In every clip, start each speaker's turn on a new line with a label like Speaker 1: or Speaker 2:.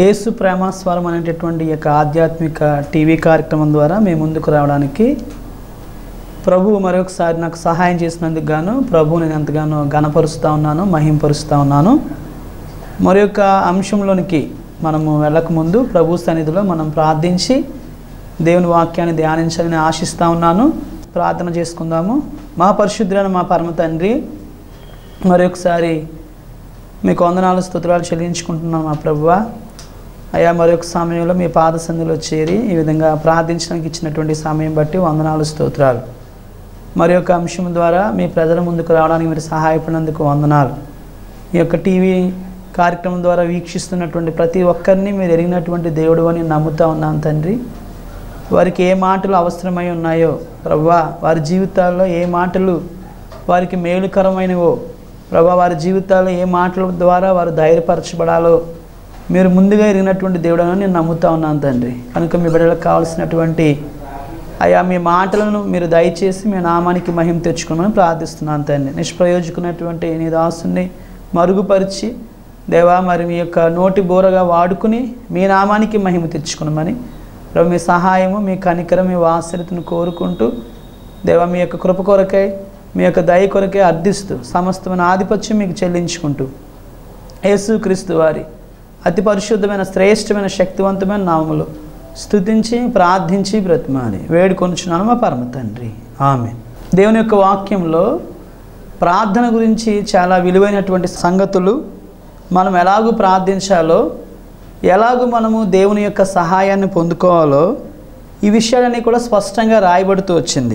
Speaker 1: యేసు ప్రేమ స్వరం అనేటటువంటి ఈ యొక్క ఆధ్యాత్మిక టీవీ కార్యక్రమం ద్వారా మేము ముందుకు రావడానికి ప్రభువు మరొకసారి నాకు సహాయం చేసినందుకు గాను ప్రభువు నేను ఎంతగానో ఘనపరుస్తూ ఉన్నాను మహింపరుస్తూ ఉన్నాను మరి యొక్క అంశంలోనికి మనము వెళ్ళకముందు ప్రభు సన్నిధిలో మనం ప్రార్థించి దేవుని వాక్యాన్ని ధ్యానించాలని ఆశిస్తూ ఉన్నాను ప్రార్థన చేసుకుందాము మా పరిశుద్ధులైన మా పరమ తండ్రి మరొకసారి మీకు వందనాలు స్తోత్రాలు చెల్లించుకుంటున్నాను మా ప్రభువ అయ్యా మరొక సమయంలో మీ పాద సంధిలో చేరి ఈ విధంగా ప్రార్థించడానికి ఇచ్చినటువంటి సమయం బట్టి వందనాలు స్తోత్రాలు మరి యొక్క అంశం ద్వారా మీ ప్రజల ముందుకు రావడానికి మీరు సహాయపడినందుకు వందనాలు ఈ యొక్క టీవీ కార్యక్రమం ద్వారా వీక్షిస్తున్నటువంటి ప్రతి ఒక్కరిని మీరు ఎరిగినటువంటి దేవుడు అని నమ్ముతా ఉన్నాను తండ్రి వారికి ఏ మాటలు అవసరమై ఉన్నాయో ప్రభా వారి జీవితాల్లో ఏ మాటలు వారికి మేలుకరమైనవో ప్రభా వారి జీవితాల్లో ఏ మాటల ద్వారా వారు ధైర్యపరచబడాలో మీరు ముందుగా ఎరిగినటువంటి దేవుడు అని నేను నమ్ముతా ఉన్నాను తండ్రి కనుక మీ బిడ్డలకు కావాల్సినటువంటి అయ్యా మీ మాటలను మీరు దయచేసి మీ నామానికి మహిమ తెచ్చుకోమని ప్రార్థిస్తున్నాను తండ్రి నిష్ప్రయోజకున్నటువంటి నీ దాసుని మరుగుపరిచి దేవా మరి మీ యొక్క నోటి బోరగా వాడుకుని మీ నామానికి మహిమ తెచ్చుకునమని ప్రభు మీ సహాయము మీ కనికరం మీ వాసరితను కోరుకుంటూ దేవా మీ యొక్క కృప కొరకై మీ యొక్క దయ కొరకై అర్థిస్తూ సమస్తమైన ఆధిపత్యం మీకు చెల్లించుకుంటూ యేసుక్రీస్తు వారి అతి పరిశుద్ధమైన శ్రేష్టమైన శక్తివంతమైన నామములు స్తుతించి ప్రార్థించి బ్రతిమాలి వేడుకొనుచున్నాను మా పరమ తండ్రి ఆమె దేవుని యొక్క వాక్యంలో ప్రార్థన గురించి చాలా విలువైనటువంటి సంగతులు మనం ఎలాగూ ప్రార్థించాలో ఎలాగూ మనము దేవుని యొక్క సహాయాన్ని పొందుకోవాలో ఈ విషయాలన్నీ కూడా స్పష్టంగా రాయబడుతూ వచ్చింది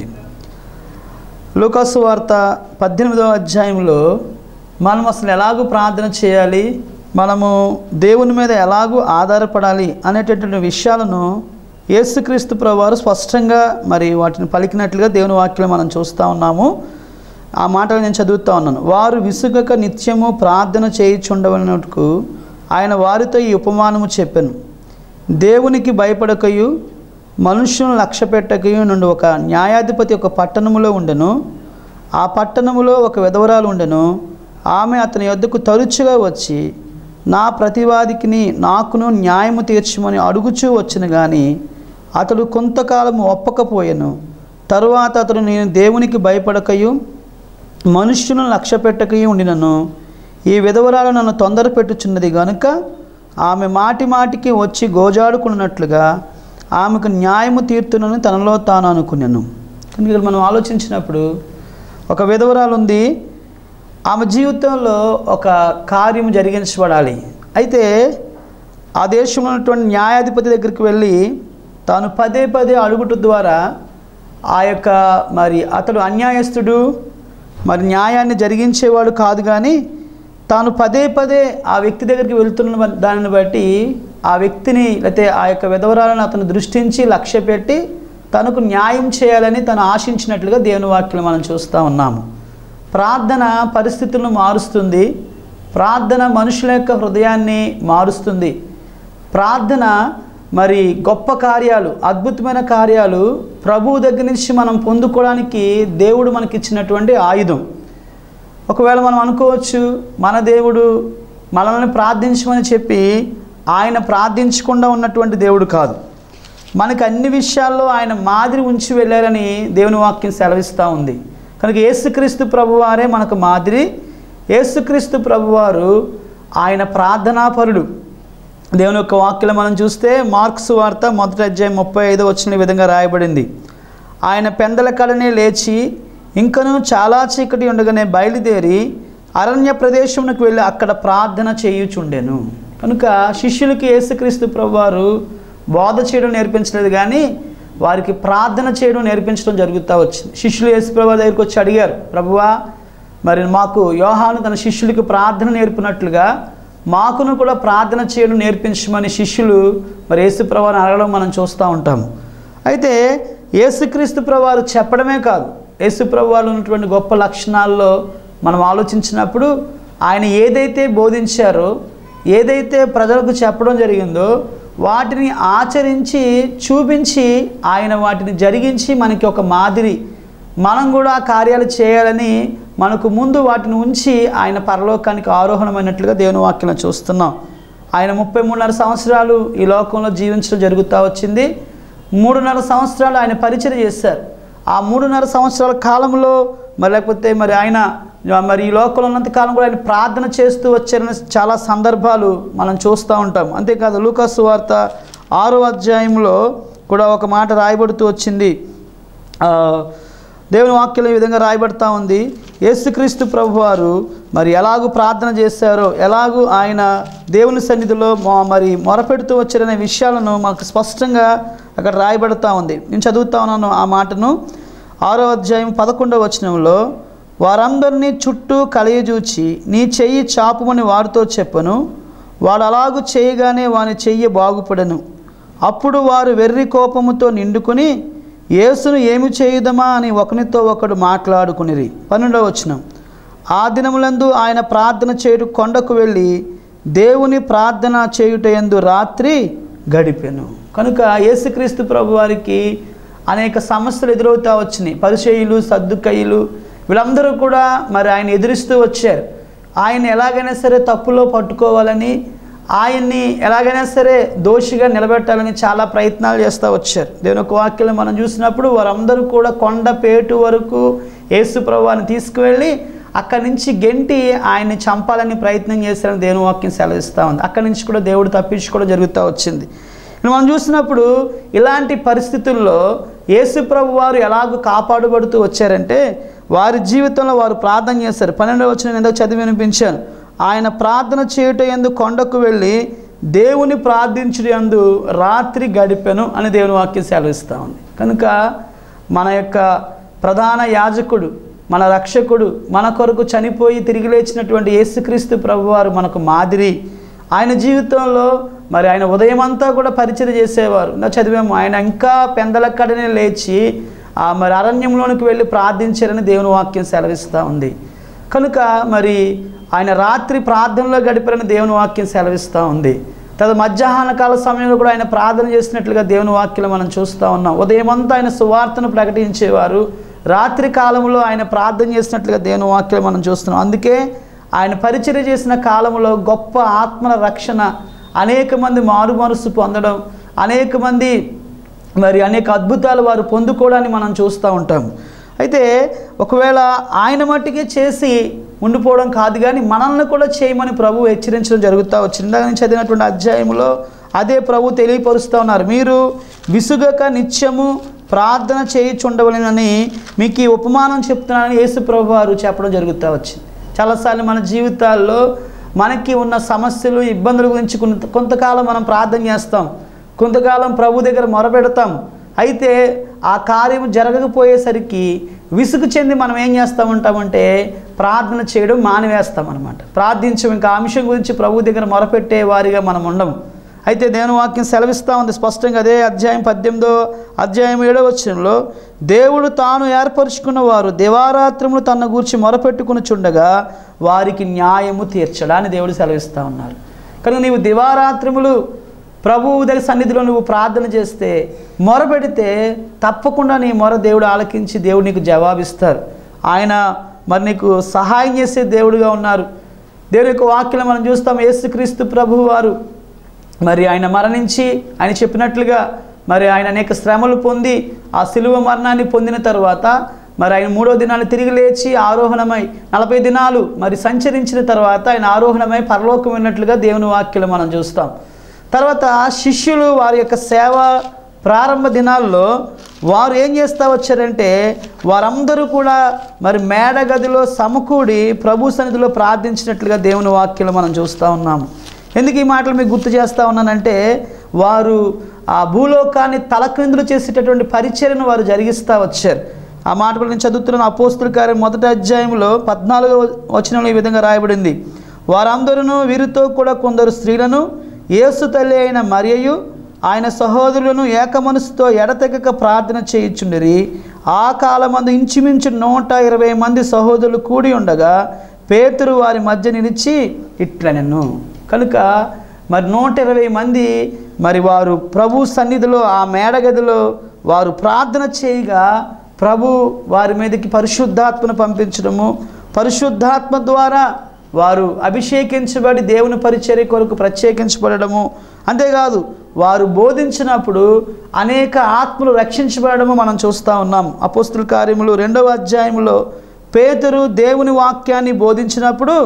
Speaker 1: లూకాసు వార్త పద్దెనిమిదవ అధ్యాయంలో మనం అసలు ఎలాగూ ప్రార్థన చేయాలి మనము దేవుని మీద ఎలాగూ ఆధారపడాలి అనేటటువంటి విషయాలను యేసుక్రీస్తు ప్రభువారు స్పష్టంగా మరి వాటిని పలికినట్లుగా దేవుని వాక్యం మనం చూస్తూ ఉన్నాము ఆ మాటలు నేను చదువుతూ ఉన్నాను వారు విసుగక నిత్యము ప్రార్థన చేయుచుండవనట్టుకు ఆయన వారితో ఈ ఉపమానము చెప్పాను దేవునికి భయపడకయు మనుష్యులను లక్ష్య పెట్టకయు నుండి ఒక న్యాయాధిపతి ఒక పట్టణములో ఉండెను ఆ పట్టణములో ఒక విధవరాలు ఉండెను ఆమె అతని యొద్దకు తరచుగా వచ్చి నా ప్రతివాదికిని నాకును న్యాయము తీర్చమని అడుగుచూ వచ్చును కానీ అతడు కొంతకాలం ఒప్పకపోయాను తరువాత అతడు నేను దేవునికి భయపడకయు మనుష్యులను లక్ష్య పెట్టకయు ఉండినను ఈ విధవరాలు నన్ను తొందర పెట్టుచున్నది గనుక ఆమె మాటి మాటికి వచ్చి గోజాడుకున్నట్లుగా ఆమెకు న్యాయము తీర్తునని తనలో తాను అనుకున్నాను కనుక ఇక్కడ మనం ఆలోచించినప్పుడు ఒక విధవరాలు ఉంది ఆమె జీవితంలో ఒక కార్యం జరిగించబడాలి అయితే ఆ దేశంలో ఉన్నటువంటి న్యాయాధిపతి దగ్గరికి వెళ్ళి తాను పదే పదే అడుగుట ద్వారా ఆ యొక్క మరి అతడు అన్యాయస్తుడు మరి న్యాయాన్ని జరిగించేవాడు కాదు కానీ తాను పదే పదే ఆ వ్యక్తి దగ్గరికి వెళ్తున్న దానిని బట్టి ఆ వ్యక్తిని లేకపోతే ఆ యొక్క విధవరాలను అతను దృష్టించి లక్ష్య పెట్టి తనకు న్యాయం చేయాలని తను ఆశించినట్లుగా దేవుని వాక్యం మనం చూస్తూ ఉన్నాము ప్రార్థన పరిస్థితులను మారుస్తుంది ప్రార్థన మనుషుల యొక్క హృదయాన్ని మారుస్తుంది ప్రార్థన మరి గొప్ప కార్యాలు అద్భుతమైన కార్యాలు ప్రభువు దగ్గర నుంచి మనం పొందుకోవడానికి దేవుడు మనకిచ్చినటువంటి ఆయుధం ఒకవేళ మనం అనుకోవచ్చు మన దేవుడు మనల్ని ప్రార్థించమని చెప్పి ఆయన ప్రార్థించకుండా ఉన్నటువంటి దేవుడు కాదు మనకి అన్ని విషయాల్లో ఆయన మాదిరి ఉంచి వెళ్ళారని దేవుని వాక్యం సెలవిస్తూ ఉంది కనుక యేసుక్రీస్తు ప్రభువారే మనకు మాదిరి యేసుక్రీస్తు ప్రభువారు ఆయన ప్రార్థనాపరుడు దేవుని యొక్క వాక్యలో మనం చూస్తే మార్క్స్ వార్త మొదటి అధ్యాయం ముప్పై ఐదు వచ్చిన విధంగా రాయబడింది ఆయన పెందల కడనే లేచి ఇంకనూ చాలా చీకటి ఉండగానే బయలుదేరి అరణ్య ప్రదేశమునకు వెళ్ళి అక్కడ ప్రార్థన చేయుచుండెను కనుక శిష్యులకి యేసుక్రీస్తు ప్రభువారు బోధ చేయడం నేర్పించలేదు కానీ వారికి ప్రార్థన చేయడం నేర్పించడం జరుగుతూ వచ్చింది శిష్యులు యేసుప్రభు దగ్గరికి వచ్చి అడిగారు ప్రభువా మరి మాకు యోహాను తన శిష్యులకి ప్రార్థన నేర్పినట్లుగా మాకును కూడా ప్రార్థన చేయడం నేర్పించమని శిష్యులు మరి యేసుప్రభుని అడగడం మనం చూస్తూ ఉంటాము అయితే యేసుక్రీస్తు ప్రభువారు చెప్పడమే కాదు యేసుప్రభు వారు ఉన్నటువంటి గొప్ప లక్షణాల్లో మనం ఆలోచించినప్పుడు ఆయన ఏదైతే బోధించారో ఏదైతే ప్రజలకు చెప్పడం జరిగిందో వాటిని ఆచరించి చూపించి ఆయన వాటిని జరిగించి మనకి ఒక మాదిరి మనం కూడా ఆ కార్యాలు చేయాలని మనకు ముందు వాటిని ఉంచి ఆయన పరలోకానికి ఆరోహణమైనట్లుగా దేవుని వాక్యం చూస్తున్నాం ఆయన ముప్పై మూడున్నర సంవత్సరాలు ఈ లోకంలో జీవించడం జరుగుతూ వచ్చింది మూడున్నర సంవత్సరాలు ఆయన పరిచయం చేశారు ఆ మూడున్నర సంవత్సరాల కాలంలో మరి లేకపోతే మరి ఆయన మరి ఈ లోకంలో ఉన్నంత కాలం కూడా ఆయన ప్రార్థన చేస్తూ వచ్చారని చాలా సందర్భాలు మనం చూస్తూ ఉంటాం అంతేకాదు లూకాసు వార్త ఆరో అధ్యాయంలో కూడా ఒక మాట రాయబడుతూ వచ్చింది ఆ, దేవుని వాక్యం ఈ విధంగా రాయబడతా ఉంది యేసుక్రీస్తు ప్రభు వారు మరి ఎలాగూ ప్రార్థన చేశారో ఎలాగూ ఆయన దేవుని సన్నిధిలో మొ- మరి మొరపెడుతూ వచ్చారనే విషయాలను మనకు స్పష్టంగా అక్కడ రాయబడతా ఉంది నేను చదువుతా ఉన్నాను ఆ మాటను ఆరో అధ్యాయం పదకొండవ వచనంలో వారందరినీ చుట్టూ కలయజూచి నీ చెయ్యి చాపుమని వారితో చెప్పను వాడు అలాగు చేయగానే వాని చెయ్యి బాగుపడను అప్పుడు వారు వెర్రి కోపముతో నిండుకుని యేసును ఏమి చేయుదమా అని ఒకనితో ఒకడు మాట్లాడుకునిరి పన్నెండవ వచనం ఆ దినములందు ఆయన ప్రార్థన చేయుట కొండకు వెళ్ళి దేవుని ప్రార్థన చేయుటయందు రాత్రి గడిపెను కనుక యేసుక్రీస్తు ప్రభు వారికి అనేక సమస్యలు ఎదురవుతా వచ్చినాయి పరిచయులు సర్దుకయ్యులు వీళ్ళందరూ కూడా మరి ఆయన ఎదురిస్తూ వచ్చారు ఆయన ఎలాగైనా సరే తప్పులో పట్టుకోవాలని ఆయన్ని ఎలాగైనా సరే దోషిగా నిలబెట్టాలని చాలా ప్రయత్నాలు చేస్తూ వచ్చారు దేవుని ఒక వాక్యం మనం చూసినప్పుడు వారందరూ కూడా కొండ పేటు వరకు యేసు ప్రభువాన్ని తీసుకువెళ్ళి అక్కడి నుంచి గెంటి ఆయన్ని చంపాలని ప్రయత్నం చేశారని దేవుని వాక్యం సెలవిస్తూ ఉంది అక్కడి నుంచి కూడా దేవుడు తప్పించుకోవడం జరుగుతూ వచ్చింది ఇప్పుడు మనం చూసినప్పుడు ఇలాంటి పరిస్థితుల్లో యేసు ప్రభు వారు ఎలాగో కాపాడబడుతూ వచ్చారంటే వారి జీవితంలో వారు ప్రార్థన చేశారు పన్నెండవ వచ్చిన నేను ఎందుకు చదివి వినిపించాను ఆయన ప్రార్థన చేయుట ఎందు కొండకు వెళ్ళి దేవుని ప్రార్థించుట యందు రాత్రి గడిపెను అని దేవుని వాక్యం సెలవిస్తూ ఉంది కనుక మన యొక్క ప్రధాన యాజకుడు మన రక్షకుడు మన కొరకు చనిపోయి తిరిగి లేచినటువంటి యేసుక్రీస్తు ప్రభువారు మనకు మాదిరి ఆయన జీవితంలో మరి ఆయన ఉదయం అంతా కూడా పరిచయం చేసేవారు నా చదివాము ఆయన ఇంకా పెందలక్కడనే లేచి ఆ మరి అరణ్యంలోనికి వెళ్ళి ప్రార్థించారని దేవుని వాక్యం సెలవిస్తూ ఉంది కనుక మరి ఆయన రాత్రి ప్రార్థనలో గడిపారని దేవుని వాక్యం సెలవిస్తూ ఉంది తద మధ్యాహ్న కాల సమయంలో కూడా ఆయన ప్రార్థన చేసినట్లుగా దేవుని వాక్యం మనం చూస్తూ ఉన్నాం ఉదయం అంతా ఆయన సువార్తను ప్రకటించేవారు రాత్రి కాలంలో ఆయన ప్రార్థన చేసినట్లుగా దేవుని వాక్యం మనం చూస్తున్నాం అందుకే ఆయన పరిచర్య చేసిన కాలంలో గొప్ప ఆత్మల రక్షణ అనేక మంది మారు మనసు పొందడం అనేక మంది మరి అనేక అద్భుతాలు వారు పొందుకోవడాన్ని మనం చూస్తూ ఉంటాం అయితే ఒకవేళ ఆయన మట్టికే చేసి ఉండిపోవడం కాదు కానీ మనల్ని కూడా చేయమని ప్రభు హెచ్చరించడం జరుగుతూ వచ్చింది ఇందాక నేను చదివినటువంటి అధ్యాయంలో అదే ప్రభు తెలియపరుస్తూ ఉన్నారు మీరు విసుగక నిత్యము ప్రార్థన చేయుచుండవలనని మీకు ఈ ఉపమానం చెప్తున్నానని యేసు ప్రభు వారు చెప్పడం జరుగుతూ వచ్చింది చాలాసార్లు మన జీవితాల్లో మనకి ఉన్న సమస్యలు ఇబ్బందుల గురించి కొంత కొంతకాలం మనం ప్రార్థన చేస్తాం కొంతకాలం ప్రభు దగ్గర మొరపెడతాం అయితే ఆ కార్యం జరగకపోయేసరికి విసుగు చెంది మనం ఏం చేస్తూ ఉంటామంటే ప్రార్థన చేయడం మానివేస్తాం అనమాట ప్రార్థించం ఇంకా ఆ అంశం గురించి ప్రభు దగ్గర మొరపెట్టే వారిగా మనం ఉండము అయితే దేవుని వాక్యం సెలవిస్తూ ఉంది స్పష్టంగా అదే అధ్యాయం పద్దెనిమిదో అధ్యాయం ఏడో వచ్చంలో దేవుడు తాను ఏర్పరచుకున్న వారు దివారాత్రములు తన గూర్చి మొరపెట్టుకుని చుండగా వారికి న్యాయము తీర్చడాన్ని దేవుడు సెలవిస్తూ ఉన్నారు కనుక నీవు దివారాత్రములు ప్రభువు దగ్గర సన్నిధిలో నువ్వు ప్రార్థన చేస్తే మొర పెడితే తప్పకుండా నీ మొర దేవుడు ఆలకించి దేవుడు నీకు జవాబిస్తారు ఆయన మరి నీకు సహాయం చేసే దేవుడుగా ఉన్నారు దేవుని యొక్క వాక్యం మనం చూస్తాం యేసుక్రీస్తు ప్రభువు వారు మరి ఆయన మరణించి ఆయన చెప్పినట్లుగా మరి ఆయన అనేక శ్రమలు పొంది ఆ సిలువ మరణాన్ని పొందిన తర్వాత మరి ఆయన మూడో దినాన్ని తిరిగి లేచి ఆరోహణమై నలభై దినాలు మరి సంచరించిన తర్వాత ఆయన ఆరోహణమై పరలోకం విన్నట్లుగా దేవుని వాక్యలు మనం చూస్తాం తర్వాత శిష్యులు వారి యొక్క సేవ ప్రారంభ దినాల్లో వారు ఏం చేస్తూ వచ్చారంటే వారందరూ కూడా మరి మేడ గదిలో సమకూడి ప్రభు సన్నిధిలో ప్రార్థించినట్లుగా దేవుని వాక్యలు మనం చూస్తూ ఉన్నాము ఎందుకు ఈ మాటలు మీకు గుర్తు చేస్తూ ఉన్నానంటే వారు ఆ భూలోకాన్ని తలక్రిందులు చేసేటటువంటి పరిచర్యను వారు జరిగిస్తూ వచ్చారు ఆ మాట కూడా నేను చదువుతున్న అపోస్తుల కార్యం మొదటి అధ్యాయంలో పద్నాలుగో వచనంలో ఈ విధంగా రాయబడింది వారందరూ వీరితో కూడా కొందరు స్త్రీలను యేసు తల్లి అయిన మరియయు ఆయన సహోదరులను ఏకమనసుతో ఎడతెగక ప్రార్థన చేయుచుండిరి ఆ కాలమందు ఇంచుమించు నూట ఇరవై మంది సహోదరులు కూడి ఉండగా పేతురు వారి మధ్య నిలిచి ఇట్లనెను కనుక మరి నూట ఇరవై మంది మరి వారు ప్రభు సన్నిధిలో ఆ మేడగదిలో వారు ప్రార్థన చేయగా ప్రభు వారి మీదకి పరిశుద్ధాత్మను పంపించడము పరిశుద్ధాత్మ ద్వారా వారు అభిషేకించబడి దేవుని పరిచర్య కొరకు ప్రత్యేకించబడము అంతేకాదు వారు బోధించినప్పుడు అనేక ఆత్మలు రక్షించబడము మనం చూస్తూ ఉన్నాం అపోస్తుల కార్యములు రెండవ అధ్యాయంలో పేతురు దేవుని వాక్యాన్ని బోధించినప్పుడు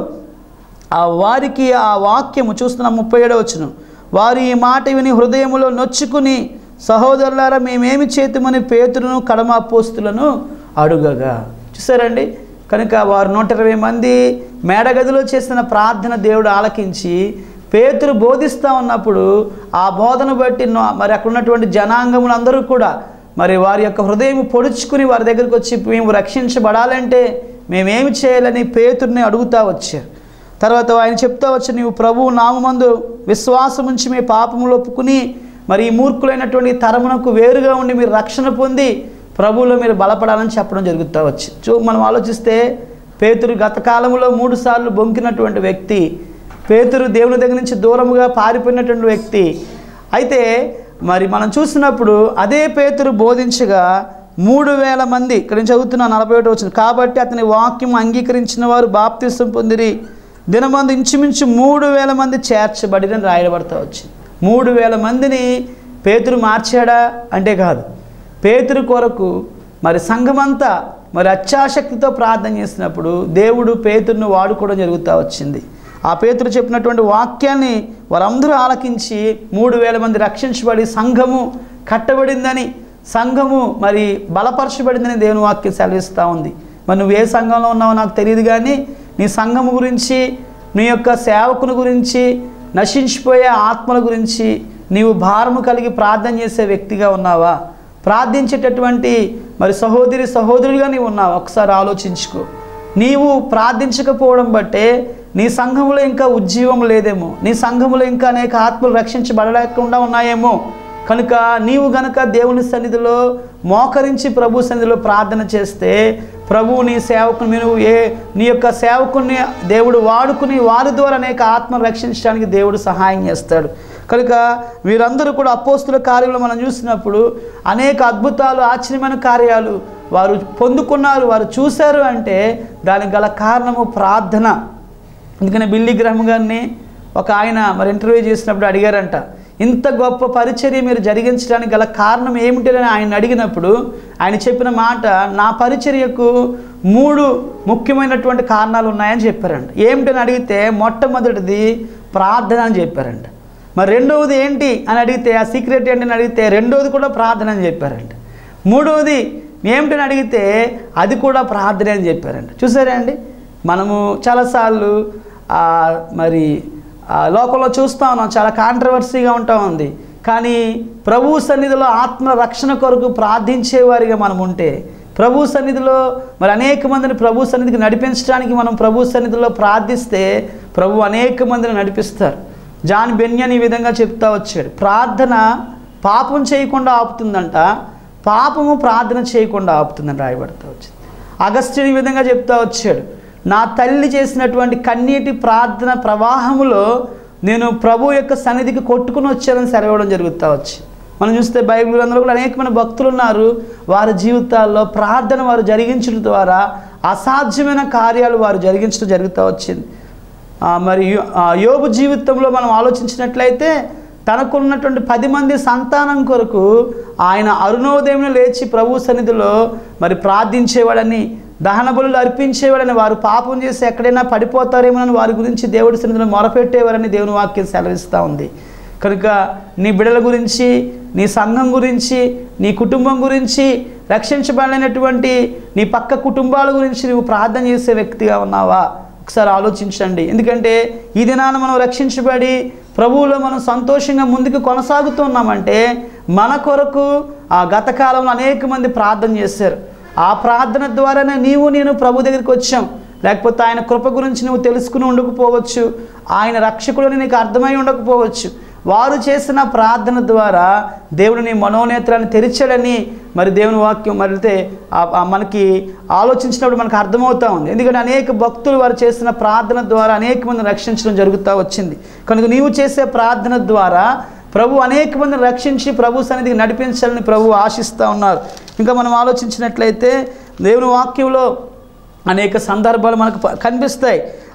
Speaker 1: ఆ వారికి ఆ వాక్యము చూస్తున్న ముప్పై ఏడవ వచ్చును వారు ఈ మాట విని హృదయములో నొచ్చుకుని సహోదరులారా మేమేమి చేతుమని పేతురును కడమ అపోస్తులను అడుగగా చూసారండి కనుక వారు నూట ఇరవై మంది మేడగదిలో చేసిన ప్రార్థన దేవుడు ఆలకించి పేతురు బోధిస్తూ ఉన్నప్పుడు ఆ బోధన బట్టి నో- మరి అక్కడ ఉన్నటువంటి జనాంగములందరూ కూడా మరి వారి యొక్క హృదయం పొడుచుకుని వారి దగ్గరికి వచ్చి మేము రక్షించబడాలంటే మేమేమి చేయాలని పేతుర్ని అడుగుతా వచ్చారు తర్వాత ఆయన చెప్తా వచ్చి నీవు ప్రభువు నామందు విశ్వాసం ఉంచి మీ పాపములు ఒప్పుకుని మరి ఈ మూర్ఖులైనటువంటి తరమునకు వేరుగా ఉండి మీరు రక్షణ పొంది ప్రభువులో మీరు బలపడాలని చెప్పడం జరుగుతూ వచ్చి చూ మనం ఆలోచిస్తే పేతురు గత కాలంలో మూడు సార్లు బొంకినటువంటి వ్యక్తి పేతురు దేవుని దగ్గర నుంచి దూరముగా పారిపోయినటువంటి వ్యక్తి అయితే మరి మనం చూసినప్పుడు అదే పేతురు బోధించగా మూడు వేల మంది ఇక్కడ నేను చదువుతున్నా నలభై ఒకటి వచ్చిన కాబట్టి అతని వాక్యం అంగీకరించిన వారు బాప్తిసం పొందిరి దినమందు ఇంచుమించు మూడు వేల మంది చేర్చబడిన రాయబడతా వచ్చింది మూడు వేల మందిని పేతురు మార్చాడా అంటే కాదు పేతురు కొరకు మరి సంఘమంతా మరి అత్యాశక్తితో ప్రార్థన చేసినప్పుడు దేవుడు పేతురును వాడుకోవడం జరుగుతూ వచ్చింది ఆ పేతురు చెప్పినటువంటి వాక్యాన్ని వారందరూ ఆలకించి మూడు వేల మంది రక్షించబడి సంఘము కట్టబడిందని సంఘము మరి బలపరచబడిందని దేవుని వాక్యం సెలవిస్తూ ఉంది మరి నువ్వు ఏ సంఘంలో ఉన్నావో నాకు తెలియదు కానీ నీ సంఘము గురించి నీ యొక్క సేవకుని గురించి నశించిపోయే ఆత్మల గురించి నీవు భారము కలిగి ప్రార్థన చేసే వ్యక్తిగా ఉన్నావా ప్రార్థించేటటువంటి మరి సహోదరి సహోదరులుగా నీవు ఉన్నావు ఒకసారి ఆలోచించుకో నీవు ప్రార్థించకపోవడం బట్టే నీ సంఘములో ఇంకా ఉజ్జీవం లేదేమో నీ సంఘములో ఇంకా అనేక ఆత్మలు రక్షించబడలేకుండా ఉన్నాయేమో కనుక నీవు గనక దేవుని సన్నిధిలో మోకరించి ప్రభు సన్నిధిలో ప్రార్థన చేస్తే ప్రభు నీ సేవకుని నువ్వు ఏ నీ యొక్క సేవకుని దేవుడు వాడుకుని వారి ద్వారా అనేక ఆత్మను రక్షించడానికి దేవుడు సహాయం చేస్తాడు కనుక వీరందరూ కూడా అపోస్తుల కార్యంలో మనం చూసినప్పుడు అనేక అద్భుతాలు ఆశ్చర్యమైన కార్యాలు వారు పొందుకున్నారు వారు చూశారు అంటే దానికి గల కారణము ప్రార్థన అందుకని బిల్లి గ్రహం గారిని ఒక ఆయన మరి ఇంటర్వ్యూ చేసినప్పుడు అడిగారంట ఇంత గొప్ప పరిచర్య మీరు జరిగించడానికి గల కారణం ఏమిటి అని ఆయన అడిగినప్పుడు ఆయన చెప్పిన మాట నా పరిచర్యకు మూడు ముఖ్యమైనటువంటి కారణాలు ఉన్నాయని చెప్పారంట ఏమిటని అడిగితే మొట్టమొదటిది ప్రార్థన అని చెప్పారంట మరి రెండవది ఏంటి అని అడిగితే ఆ సీక్రెట్ ఏంటని అడిగితే రెండవది కూడా ప్రార్థన అని చెప్పారంట మూడవది ఏమిటని అడిగితే అది కూడా ప్రార్థన అని చెప్పారంట చూసారా అండి మనము చాలాసార్లు ఆ, మరి ఆ, లోకంలో చూస్తూ ఉన్నాం చాలా కాంట్రవర్సీగా ఉంటా ఉంది కానీ ప్రభు సన్నిధిలో ఆత్మ రక్షణ కొరకు ప్రార్థించేవారిగా మనం ఉంటే ప్రభు సన్నిధిలో మరి అనేక మందిని ప్రభు సన్నిధికి నడిపించడానికి మనం ప్రభు సన్నిధిలో ప్రార్థిస్తే ప్రభు అనేక మందిని నడిపిస్తారు జాన్ బెన్యన్ ఈ విధంగా చెప్తా వచ్చాడు ప్రార్థన పాపం చేయకుండా ఆపుతుందంట పాపము ప్రార్థన చేయకుండా ఆపుతుందని రాయబడతా వచ్చింది అగస్త్యుని ఈ విధంగా చెప్తా వచ్చాడు నా తల్లి చేసినటువంటి కన్నీటి ప్రార్థన ప్రవాహములో నేను ప్రభు యొక్క సన్నిధికి కొట్టుకుని వచ్చానని సెలవడం జరుగుతూ వచ్చి మనం చూస్తే బైబిల్ గ్రంథంలో కూడా అనేకమైన భక్తులు ఉన్నారు వారి జీవితాల్లో ప్రార్థన వారు జరిగించడం ద్వారా అసాధ్యమైన కార్యాలు వారు జరిగించడం జరుగుతూ వచ్చింది ఆ, మరి యో- ఆ, యోబు జీవితంలో మనం ఆలోచించినట్లయితే తనకున్నటువంటి పది మంది సంతానం కొరకు ఆయన అరుణోదయం లేచి ప్రభు సన్నిధిలో మరి ప్రార్థించేవాడని దహన బలులు అర్పించేవాడని వారు పాపం చేసి ఎక్కడైనా పడిపోతారేమోనని వారి గురించి దేవుడి సన్నిధిలో మొరపెట్టేవారని దేవుని వాక్యం సెలవిస్తూ ఉంది కనుక నీ బిడల గురించి నీ సంఘం గురించి నీ కుటుంబం గురించి రక్షించబడినటువంటి నీ పక్క కుటుంబాల గురించి నువ్వు ప్రార్థన చేసే వ్యక్తిగా ఉన్నావా ఒకసారి ఆలోచించండి ఎందుకంటే ఈ దినాన మనం రక్షించబడి ప్రభువులో మనం సంతోషంగా ముందుకు కొనసాగుతున్నామంటే మన కొరకు ఆ గత కాలంలో అనేక మంది ప్రార్థన చేశారు ఆ ప్రార్థన ద్వారానే నీవు నేను ప్రభు దగ్గరికి వచ్చాం లేకపోతే ఆయన కృప గురించి నువ్వు తెలుసుకుని ఉండకపోవచ్చు ఆయన రక్షకుడు నీకు అర్థమై ఉండకపోవచ్చు వారు చేసిన ప్రార్థన ద్వారా దేవుడు నీ మనోనేత్రాన్ని తెరిచాడని మరి దేవుని వాక్యం మరితే ఆ- ఆ మనకి ఆలోచించినప్పుడు మనకు అర్థమవుతా ఉంది ఎందుకంటే అనేక భక్తులు వారు చేసిన ప్రార్థన ద్వారా అనేక మందిని రక్షించడం జరుగుతూ వచ్చింది కనుక నీవు చేసే ప్రార్థన ద్వారా ప్రభు అనేక మందిని రక్షించి ప్రభు సన్నిధికి నడిపించాలని ప్రభు ఆశిస్తూ ఉన్నారు ఇంకా మనం ఆలోచించినట్లయితే దేవుని వాక్యంలో అనేక సందర్భాలు మనకు ప- కనిపిస్తాయి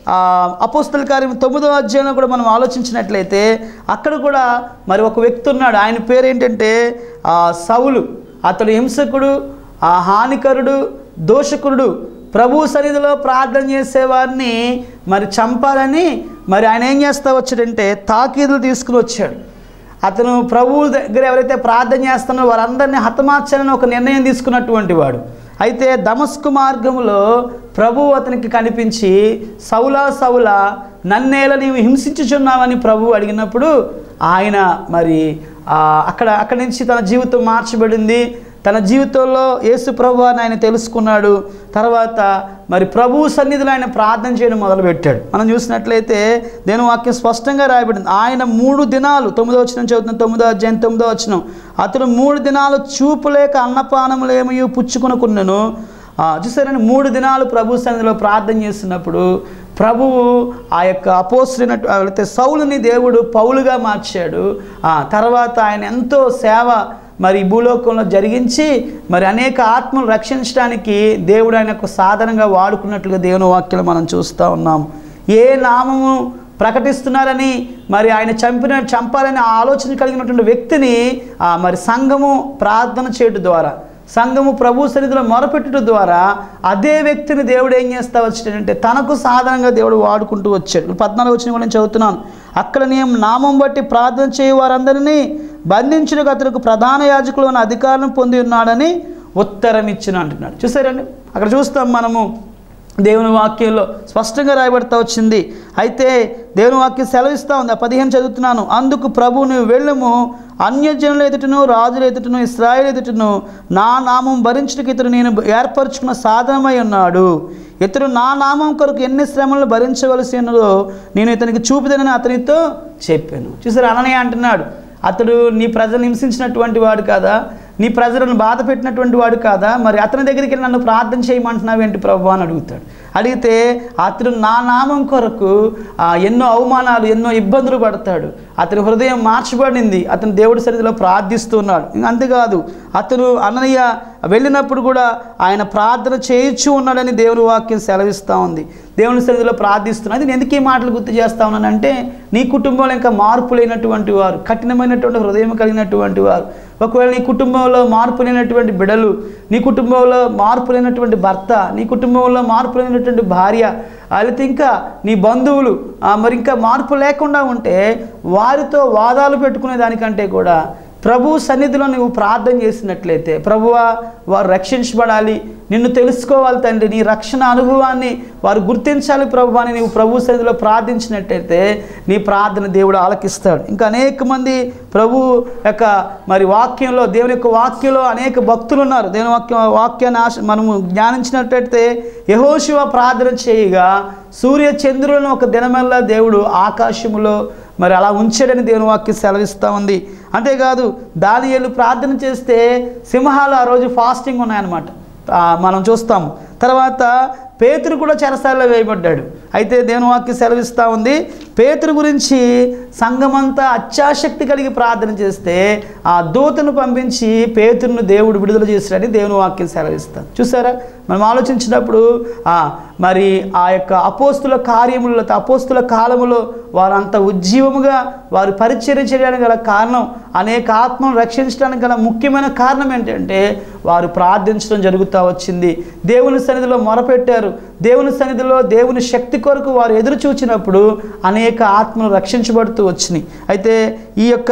Speaker 1: ఆ, అపోస్తల కార్యం తొమ్మిదో అధ్యాయంలో కూడా మనం ఆలోచించినట్లయితే అక్కడ కూడా మరి ఒక వ్యక్తి ఉన్నాడు ఆయన పేరు ఏంటంటే ఆ, సౌలు అతడు హింసకుడు ఆ హానికరుడు దోషకుడు ప్రభు సన్నిధిలో ప్రార్థన చేసేవారిని మరి చంపాలని మరి ఆయన ఏం చేస్తా వచ్చాడంటే తాకీదులు తీసుకుని వచ్చాడు అతను ప్రభువు దగ్గర ఎవరైతే ప్రార్థన చేస్తున్నారో వారందరినీ హతమార్చాలని ఒక నిర్ణయం తీసుకున్నటువంటి వాడు అయితే దమస్కు మార్గములో ప్రభువు అతనికి కనిపించి సౌలా సౌలా నన్నేల నీవు హింసించుచున్నావని ప్రభువు అడిగినప్పుడు ఆయన మరి ఆ, అక్కడ అక్కడి నుంచి తన జీవితం మార్చబడింది తన జీవితంలో యేసు ప్రభు అని ఆయన తెలుసుకున్నాడు తర్వాత మరి ప్రభువు సన్నిధిలో ఆయన ప్రార్థన చేయడం మొదలుపెట్టాడు మనం చూసినట్లయితే దేని వాక్యం స్పష్టంగా రాయబడింది ఆయన మూడు దినాలు తొమ్మిదో వచ్చిన చదువుతున్న తొమ్మిదో అధ్యాయం తొమ్మిదో వచ్చిన అతడు మూడు దినాలు చూపులేక అన్నపానములు ఏమీ పుచ్చుకొనుకున్నను ఆ, చూసారని మూడు దినాలు ప్రభు సన్నిధిలో ప్రార్థన చేస్తున్నప్పుడు ప్రభువు ఆ యొక్క అపోస్తున్నట్టు అయితే సౌలుని దేవుడు పౌలుగా మార్చాడు ఆ తర్వాత ఆయన ఎంతో సేవ మరి ఈ భూలోకంలో జరిగించి మరి అనేక ఆత్మలు రక్షించడానికి దేవుడు ఆయన ఒక సాధనంగా వాడుకున్నట్లుగా దేవుని వాక్యం మనం చూస్తూ ఉన్నాము ఏ నామము ప్రకటిస్తున్నారని మరి ఆయన చంపిన చంపాలని ఆలోచన కలిగినటువంటి వ్యక్తిని ఆ, మరి సంఘము ప్రార్థన చేయడం ద్వారా సంఘము ప్రభు సన్నిధిలో మొరపెట్టుట ద్వారా అదే వ్యక్తిని దేవుడు ఏం చేస్తా వచ్చాడంటే తనకు సాధనంగా దేవుడు వాడుకుంటూ వచ్చాడు పద్నాలుగు వచ్చిన కూడా నేను చదువుతున్నాను అక్కడ నేను నామం బట్టి ప్రార్థన చేయ వారందరినీ బంధించిన అతనికి ప్రధాన యాజకులు అనే అధికారం పొంది ఉన్నాడని ఉత్తరం ఇచ్చిన అంటున్నాడు చూసారండి అక్కడ చూస్తాం మనము దేవుని వాక్యంలో స్పష్టంగా రాయబడతా వచ్చింది అయితే దేవుని వాక్యం సెలవిస్తూ ఉంది ఆ పదిహేను చదువుతున్నాను అందుకు ప్రభు నువ్వు వెళ్ళము అన్యజనుల ఎదుటను రాజుల ఎదుటను ఇస్రాయేల్ ఎదుటను నా నామం భరించడానికి ఇతడు నేను ఏర్పరచుకున్న సాధనమై ఉన్నాడు ఇతడు నా నామం కొరకు ఎన్ని శ్రమలను భరించవలసి ఉన్నదో నేను ఇతనికి చూపుదనని అతనితో చెప్పాను చూసారు అననయ్య అంటున్నాడు అతడు నీ ప్రజలను హింసించినటువంటి వాడు కాదా నీ ప్రజలను బాధ పెట్టినటువంటి వాడు కాదా మరి అతని దగ్గరికి వెళ్ళి నన్ను ప్రార్థన చేయమంటున్నావు ఏంటి ప్రభు అని అడుగుతాడు అడిగితే అతడు నా నామం కొరకు ఆ, ఎన్నో అవమానాలు ఎన్నో ఇబ్బందులు పడతాడు అతని హృదయం మార్చబడింది అతను దేవుడి సన్నిధిలో ప్రార్థిస్తున్నాడు ఇంక అంతేకాదు అతను అన్నయ్య వెళ్ళినప్పుడు కూడా ఆయన ప్రార్థన చేయించు ఉన్నాడని దేవుని వాక్యం సెలవిస్తూ ఉంది దేవుని సన్నిధిలో ప్రార్థిస్తున్నాడు అది నేను ఎందుకు ఈ మాటలు గుర్తు చేస్తా ఉన్నానంటే నీ కుటుంబంలో ఇంకా మార్పు లేనటువంటి వారు కఠినమైనటువంటి హృదయం కలిగినటువంటి వారు ఒకవేళ నీ కుటుంబంలో మార్పు లేనటువంటి బిడలు నీ కుటుంబంలో మార్పు లేనటువంటి భర్త నీ కుటుంబంలో మార్పు లేనటువంటి భార్య లేకపోతే ఇంకా నీ బంధువులు ఆ, మరి ఇంకా మార్పు లేకుండా ఉంటే వారితో వాదాలు పెట్టుకునే దానికంటే కూడా ప్రభు సన్నిధిలో నువ్వు ప్రార్థన చేసినట్లయితే ప్రభువా వారు రక్షించబడాలి నిన్ను తెలుసుకోవాలి తండ్రి నీ రక్షణ అనుభవాన్ని వారు గుర్తించాలి ప్రభు అని నీవు ప్రభు సన్నిధిలో ప్రార్థించినట్టయితే నీ ప్రార్థన దేవుడు ఆలకిస్తాడు ఇంకా అనేక మంది ప్రభు యొక్క మరి వాక్యంలో దేవుని యొక్క వాక్యంలో అనేక భక్తులు ఉన్నారు దేవుని వాక్యం వాక్యాన్ని ఆశ మనము జ్ఞానించినట్టయితే యహోశివ ప్రార్థన చేయగా సూర్య చంద్రులను ఒక దినమల్లా దేవుడు ఆకాశములో మరి అలా ఉంచాడని దేవుని వాక్యం సెలవిస్తూ ఉంది అంతేకాదు దానియేలు ప్రార్థన చేస్తే సింహాలు ఆ రోజు ఫాస్టింగ్ ఉన్నాయన్నమాట ఆ, మనం చూస్తాము తర్వాత పేతురు కూడా చెరసాలలో వేయబడ్డాడు అయితే దేవుని వాక్యం సెలవిస్తూ ఉంది పేతురు గురించి సంఘమంతా అత్యాశక్తి కలిగి ప్రార్థన చేస్తే ఆ దూతను పంపించి పేతురును దేవుడు విడుదల చేశాడని దేవుని వాక్యం సెలవిస్తాను చూసారా మనం ఆలోచించినప్పుడు ఆ, మరి ఆ యొక్క అపోస్తుల కార్యములలో అపోస్తుల కాలములో వారు అంత ఉజ్జీవముగా వారు పరిచర్య చేయడానికి గల కారణం అనేక ఆత్మను రక్షించడానికి గల ముఖ్యమైన కారణం ఏంటంటే వారు ప్రార్థించడం జరుగుతూ వచ్చింది దేవుని సన్నిధిలో మొరపెట్టారు దేవుని సన్నిధిలో దేవుని శక్తి కొరకు వారు ఎదురు చూచినప్పుడు అనేక ఆత్మలు రక్షించబడుతూ వచ్చినాయి అయితే ఈ యొక్క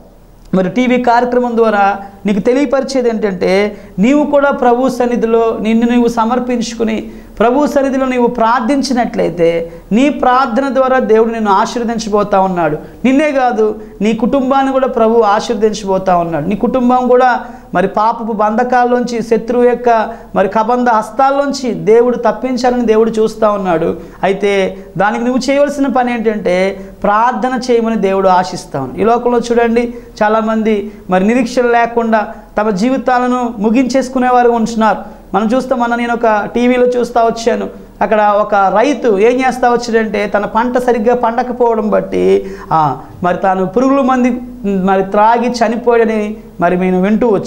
Speaker 1: మరి టీవీ కార్యక్రమం ద్వారా నీకు తెలియపరిచేది ఏంటంటే నీవు కూడా ప్రభు సన్నిధిలో నిన్ను నీవు సమర్పించుకుని ప్రభు సన్నిధిలో నీవు ప్రార్థించినట్లయితే నీ ప్రార్థన ద్వారా దేవుడు నిన్ను ఆశీర్వదించబోతా ఉన్నాడు నిన్నే కాదు నీ కుటుంబాన్ని కూడా ప్రభు ఆశీర్వదించబోతా ఉన్నాడు నీ కుటుంబం కూడా మరి పాపపు బంధకాల్లోంచి శత్రువు యొక్క మరి కబంధ హస్తాల్లోంచి దేవుడు తప్పించాలని దేవుడు చూస్తూ ఉన్నాడు అయితే దానికి నువ్వు చేయవలసిన పని ఏంటంటే ప్రార్థన చేయమని దేవుడు ఆశిస్తా ఉన్నాడు ఈ లోకంలో చూడండి చాలామంది మరి నిరీక్షణ లేకుండా తమ జీవితాలను ముగించేసుకునేవారు ఉంటున్నారు మనం చూస్తాం మొన్న నేను ఒక టీవీలో చూస్తూ వచ్చాను అక్కడ ఒక రైతు ఏం చేస్తా వచ్చాడంటే తన పంట సరిగ్గా పండకపోవడం బట్టి ఆ, మరి తాను పురుగుల మంది మరి త్రాగి చనిపోయాడని మరి నేను వింటూ వచ్చాను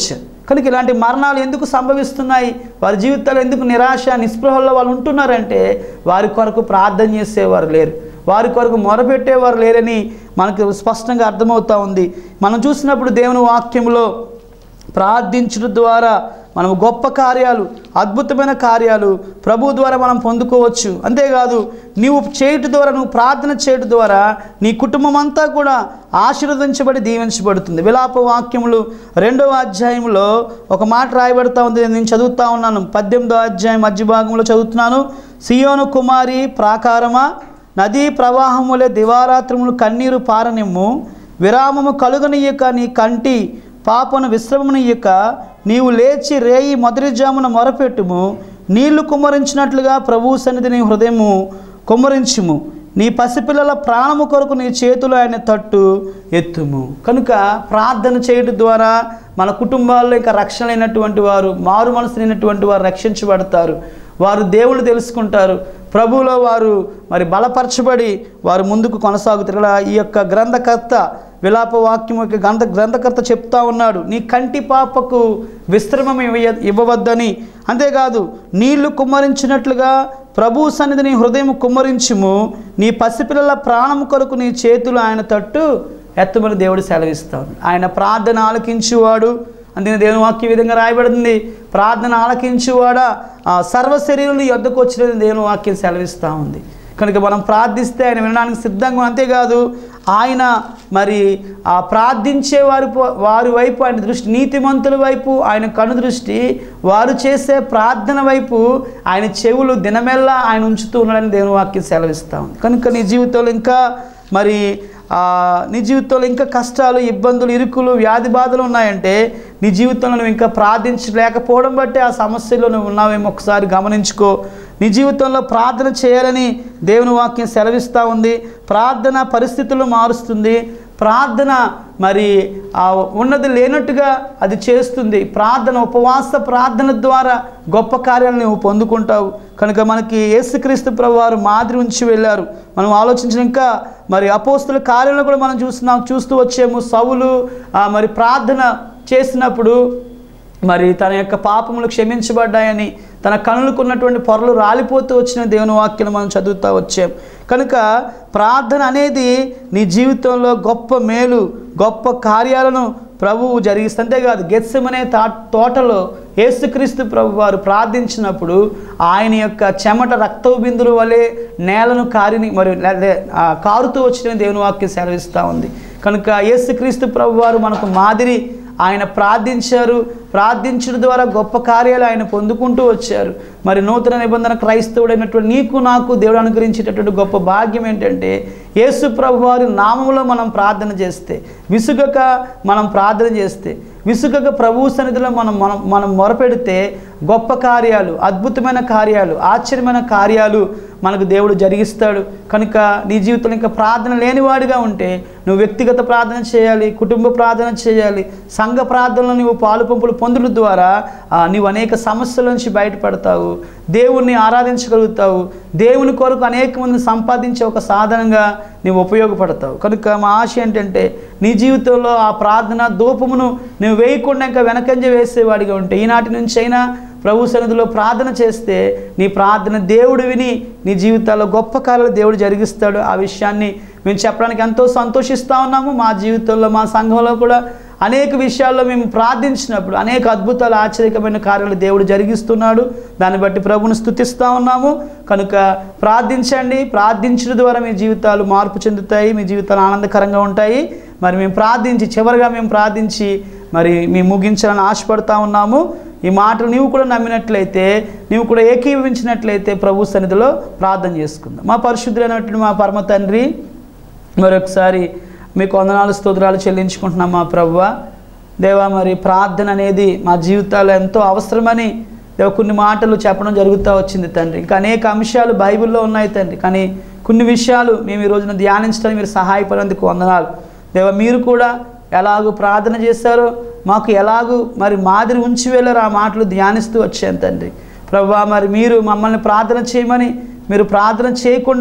Speaker 1: కనుక ఇలాంటి మరణాలు ఎందుకు సంభవిస్తున్నాయి వారి జీవితాలు ఎందుకు నిరాశ నిస్పృహల్లో వాళ్ళు ఉంటున్నారంటే వారి కొరకు ప్రార్థన చేసేవారు లేరు వారి కొరకు మొరపెట్టేవారు లేరని మనకు స్పష్టంగా అర్థమవుతా ఉంది మనం చూసినప్పుడు దేవుని వాక్యంలో ప్రార్థించడం ద్వారా మనం గొప్ప కార్యాలు అద్భుతమైన కార్యాలు ప్రభు ద్వారా మనం పొందుకోవచ్చు అంతేకాదు నీవు చేయటం ద్వారా నువ్వు ప్రార్థన చేయటం ద్వారా నీ కుటుంబం అంతా కూడా ఆశీర్వదించబడి దీవించబడుతుంది విలాప వాక్యములు రెండవ అధ్యాయంలో ఒక మాట రాయబడతా ఉంది నేను చదువుతా ఉన్నాను పద్దెనిమిదో అధ్యాయం మధ్య భాగంలో చదువుతున్నాను సియోను కుమారి ప్రాకారమా నదీ ప్రవాహములే దివారాత్రములు కన్నీరు పారనిమ్ము విరామము కలుగనీయక నీ కంటి పాపను విశ్రమనీయక నీవు లేచి రేయి మొదటి జామున మొరపెట్టుము నీళ్లు కుమ్మరించినట్లుగా ప్రభువు సన్నిధి నీ హృదయము కుమ్మరించుము నీ పసిపిల్లల ప్రాణము కొరకు నీ చేతులు ఆయన తట్టు ఎత్తుము కనుక ప్రార్థన చేయడం ద్వారా మన కుటుంబాల్లో ఇంకా రక్షణ లేనటువంటి వారు మారు మనసు లేనటువంటి వారు రక్షించబడతారు వారు దేవుళ్ళు తెలుసుకుంటారు ప్రభువులో వారు మరి బలపరచబడి వారు ముందుకు కొనసాగుతారు ఇలా ఈ యొక్క గ్రంథకర్త విలాప వాక్యం యొక్క గ్రంథ గ్రంథకర్త చెప్తా ఉన్నాడు నీ కంటి పాపకు విశ్రమం ఇవ్వ ఇవ్వవద్దని అంతేకాదు నీళ్లు కుమ్మరించినట్లుగా ప్రభు సన్నిధిని హృదయం కుమ్మరించుము నీ పసిపిల్లల ప్రాణం కొరకు నీ చేతులు ఆయన తట్టు ఎత్తమని దేవుడు సెలవిస్తాడు ఆయన ప్రార్థన ఆలకించువాడు అందుకని దేవుని వాక్య విధంగా రాయబడింది ప్రార్థన ఆలకించువాడా ఆ సర్వ శరీరులు యొద్దకు వచ్చిన దేవుని వాక్యం సెలవిస్తూ ఉంది కనుక మనం ప్రార్థిస్తే ఆయన వినడానికి సిద్ధంగా ఉంది. అంతేకాదు ఆయన మరి ఆ ప్రార్థించే వారి పో- వారి వైపు ఆయన దృష్టి నీతిమంతుల వైపు ఆయన కను దృష్టి వారు చేసే ప్రార్థన వైపు ఆయన చెవులు దినమెల్లా ఆయన ఉంచుతూ ఉన్నాడని దేవుని వాక్యం సెలవిస్తూ ఉంది కనుక నీ జీవితంలో ఇంకా మరి ఆ, నీ జీవితంలో ఇంకా కష్టాలు ఇబ్బందులు ఇరుకులు వ్యాధి బాధలు ఉన్నాయంటే నీ జీవితంలో నువ్వు ఇంకా ప్రార్థించలేకపోవడం బట్టి ఆ సమస్యలో నువ్వు ఉన్నావేమో ఒకసారి గమనించుకో నీ జీవితంలో ప్రార్థన చేయాలని దేవుని వాక్యం సెలవిస్తూ ఉంది ప్రార్థన పరిస్థితులు మారుస్తుంది ప్రార్థన మరి ఆ ఉన్నది లేనట్టుగా అది చేస్తుంది ప్రార్థన ఉపవాస ప్రార్థన ద్వారా గొప్ప కార్యాలను నువ్వు పొందుకుంటావు కనుక మనకి యేసుక్రీస్తు ప్రభు వారు మాదిరి ఉంచి వెళ్ళారు మనం ఆలోచించిన ఇంకా మరి అపోస్తుల కార్యంలో కూడా మనం చూస్తున్నాం చూస్తూ వచ్చాము సవులు ఆ, మరి ప్రార్థన చేసినప్పుడు మరి తన యొక్క పాపములు క్షమించబడ్డాయని తన కనులకు ఉన్నటువంటి పొరలు రాలిపోతూ వచ్చిన దేవుని వాక్యం మనం చదువుతూ వచ్చాం కనుక ప్రార్థన అనేది నీ జీవితంలో గొప్ప మేలు గొప్ప కార్యాలను ప్రభువు జరిగిస్తే అంతేకాదు గెత్సమనే తా తోటలో యేసుక్రీస్తు ప్రభు వారు ప్రార్థించినప్పుడు ఆయన యొక్క చెమట రక్తపు బిందుల వలె నేలను కారిని మరి లేదా, ఆ, కారుతూ వచ్చిన దేవుని వాక్యం సెలవిస్తూ ఉంది కనుక యేసుక్రీస్తు ప్రభు వారు మనకు మాదిరి ఆయన ప్రార్థించారు ప్రార్థించడం ద్వారా గొప్ప కార్యాలు ఆయన పొందుకుంటూ వచ్చారు మరి నూతన నిబంధన క్రైస్తవుడైనటువంటి నీకు నాకు దేవుడు అనుగ్రహించేటటువంటి గొప్ప భాగ్యం ఏంటంటే యేసు ప్రభు వారి నామంలో మనం ప్రార్థన చేస్తే విసుగక మనం ప్రార్థన చేస్తే విసుగక ప్రభు సన్నిధిలో మనం మనం మనం మొరపెడితే గొప్ప కార్యాలు అద్భుతమైన కార్యాలు ఆశ్చర్యమైన కార్యాలు మనకు దేవుడు జరిగిస్తాడు కనుక నీ జీవితంలో ఇంకా ప్రార్థన లేనివాడిగా ఉంటే నువ్వు వ్యక్తిగత ప్రార్థన చేయాలి కుటుంబ ప్రార్థన చేయాలి సంఘ ప్రార్థనలో నువ్వు పాలు పంపులు పొందడం ద్వారా ఆ, నీవు అనేక సమస్యల నుంచి బయటపడతావు దేవుణ్ణి ఆరాధించగలుగుతావు దేవుని కొరకు అనేక మందిని సంపాదించే ఒక సాధనంగా నీవు ఉపయోగపడతావు కనుక మా ఆశ ఏంటంటే నీ జీవితంలో ఆ ప్రార్థన ధూపమును నువ్వు వేయకుండా ఇంకా వెనకంజ వేసేవాడిగా ఉంటే ఈనాటి నుంచి అయినా ప్రభు సన్నిధిలో ప్రార్థన చేస్తే నీ ప్రార్థన దేవుడు విని నీ జీవితాల్లో గొప్ప కార్యాలు దేవుడు జరిగిస్తాడు ఆ విషయాన్ని మేము చెప్పడానికి ఎంతో సంతోషిస్తూ ఉన్నాము మా జీవితంలో మా సంఘంలో కూడా అనేక విషయాల్లో మేము ప్రార్థించినప్పుడు అనేక అద్భుతాలు ఆశ్చర్యకరమైన కార్యాలు దేవుడు జరిగిస్తున్నాడు దాన్ని బట్టి ప్రభుని స్థుతిస్తూ ఉన్నాము కనుక ప్రార్థించండి ప్రార్థించడం ద్వారా మీ జీవితాలు మార్పు చెందుతాయి మీ జీవితాలు ఆనందకరంగా ఉంటాయి మరి మేము ప్రార్థించి చివరిగా మేము ప్రార్థించి మరి మేము ముగించాలని ఆశపడతా ఉన్నాము ఈ మాటలు నీవు కూడా నమ్మినట్లయితే నీవు కూడా ఏకీభవించినట్లయితే ప్రభు సన్నిధిలో ప్రార్థన చేసుకుందాం మా పరిశుద్ధులైనటువంటి మా పరమ తండ్రి మరొకసారి మీకు వందనాలు స్తోత్రాలు చెల్లించుకుంటున్నాం మా ప్రభువ దేవా మరి ప్రార్థన అనేది మా జీవితాల్లో ఎంతో అవసరమని దేవ కొన్ని మాటలు చెప్పడం జరుగుతూ వచ్చింది తండ్రి ఇంకా అనేక అంశాలు బైబిల్లో ఉన్నాయి తండ్రి కానీ కొన్ని విషయాలు మేము ఈ రోజున ధ్యానించడానికి మీరు సహాయపడేందుకు వందనాలు దేవ మీరు కూడా ఎలాగూ ప్రార్థన చేశారో మాకు ఎలాగూ మరి మాదిరి ఉంచి వెళ్ళారు ఆ మాటలు ధ్యానిస్తూ వచ్చాను తండ్రి ప్రభా మరి మీరు మమ్మల్ని ప్రార్థన చేయమని మీరు ప్రార్థన చేయకుండా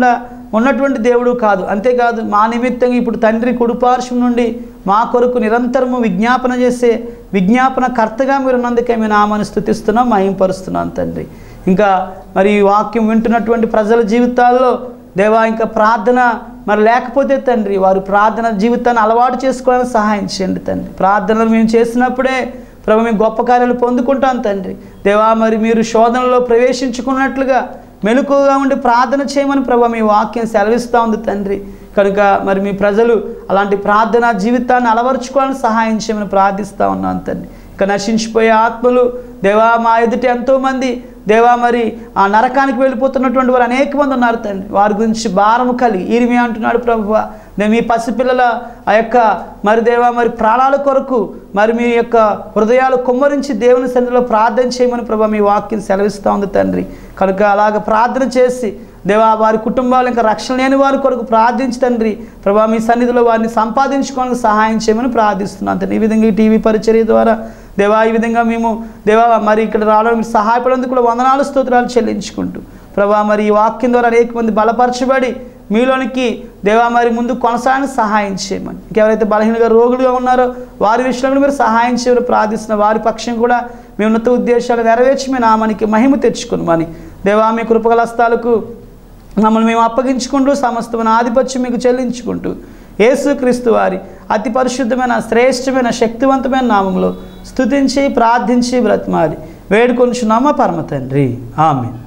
Speaker 1: ఉన్నటువంటి దేవుడు కాదు అంతేకాదు మా నిమిత్తంగా ఇప్పుడు తండ్రి కుడిపార్శ్వం నుండి మా కొరకు నిరంతరము విజ్ఞాపన చేసే విజ్ఞాపన కర్తగా మీరు ఉన్నందుకే మేము నామని స్థుతిస్తున్నాం మహింపరుస్తున్నాం తండ్రి ఇంకా మరి ఈ వాక్యం వింటున్నటువంటి ప్రజల జీవితాల్లో దేవా ఇంకా ప్రార్థన మరి లేకపోతే తండ్రి వారు ప్రార్థన జీవితాన్ని అలవాటు చేసుకోవడానికి సహాయం చేయండి తండ్రి ప్రార్థనలు మేము చేసినప్పుడే ప్రభు మేము గొప్ప కార్యాలు పొందుకుంటాం తండ్రి దేవా మరి మీరు శోధనలో ప్రవేశించుకున్నట్లుగా మెలకుగా ఉండి ప్రార్థన చేయమని ప్రభు మీ వాక్యం సెలవిస్తూ ఉంది తండ్రి కనుక మరి మీ ప్రజలు అలాంటి ప్రార్థన జీవితాన్ని అలవర్చుకోవాలని సహాయం చేయమని ప్రార్థిస్తూ ఉన్నాను తండ్రి ఇక నశించిపోయే ఆత్మలు దేవా మా ఎదుట ఎంతోమంది దేవా మరి ఆ నరకానికి వెళ్ళిపోతున్నటువంటి వారు అనేక మంది ఉన్నారు తండ్రి వారి గురించి భారము కలిగి ఈరిమి అంటున్నాడు ప్రభు మీ పసిపిల్లల ఆ యొక్క మరి దేవా మరి ప్రాణాల కొరకు మరి మీ యొక్క హృదయాలు కుమ్మరించి దేవుని సన్నిధిలో ప్రార్థన చేయమని ప్రభు మీ వాక్యం సెలవిస్తూ ఉంది తండ్రి కనుక అలాగ ప్రార్థన చేసి దేవా వారి కుటుంబాలు ఇంకా రక్షణ లేని వారి కొరకు ప్రార్థించి తండ్రి ప్రభా మీ సన్నిధిలో వారిని సంపాదించుకోవడానికి సహాయం చేయమని ప్రార్థిస్తున్నాను తండ్రి ఈ విధంగా ఈ టీవీ పరిచర్య ద్వారా దేవా ఈ విధంగా మేము దేవా మరి ఇక్కడ రావడం మీరు సహాయపడేందుకు కూడా వందనాలు స్తోత్రాలు చెల్లించుకుంటూ ప్రభా మరి ఈ వాక్యం ద్వారా అనేక మంది బలపరచబడి మీలోనికి దేవా మరి ముందు కొనసాగని సహాయం చేయమని ఇంకెవరైతే బలహీనగా రోగులుగా ఉన్నారో వారి విషయంలో మీరు సహాయం చేయమని ప్రార్థిస్తున్న వారి పక్షం కూడా మీ ఉన్నత ఉద్దేశాలు నెరవేర్చి మీ నామానికి మహిమ తెచ్చుకుని దేవా మీ కృపగలస్తాలకు మమ్మల్ని మేము అప్పగించుకుంటూ సమస్తమైన ఆధిపత్యం మీకు చెల్లించుకుంటూ యేసుక్రీస్తు వారి అతి పరిశుద్ధమైన శ్రేష్టమైన శక్తివంతమైన నామంలో స్తుతించి ప్రార్థించి బ్రతిమాలి వేడుకొంచున్నామా పరమ తండ్రి ఆమె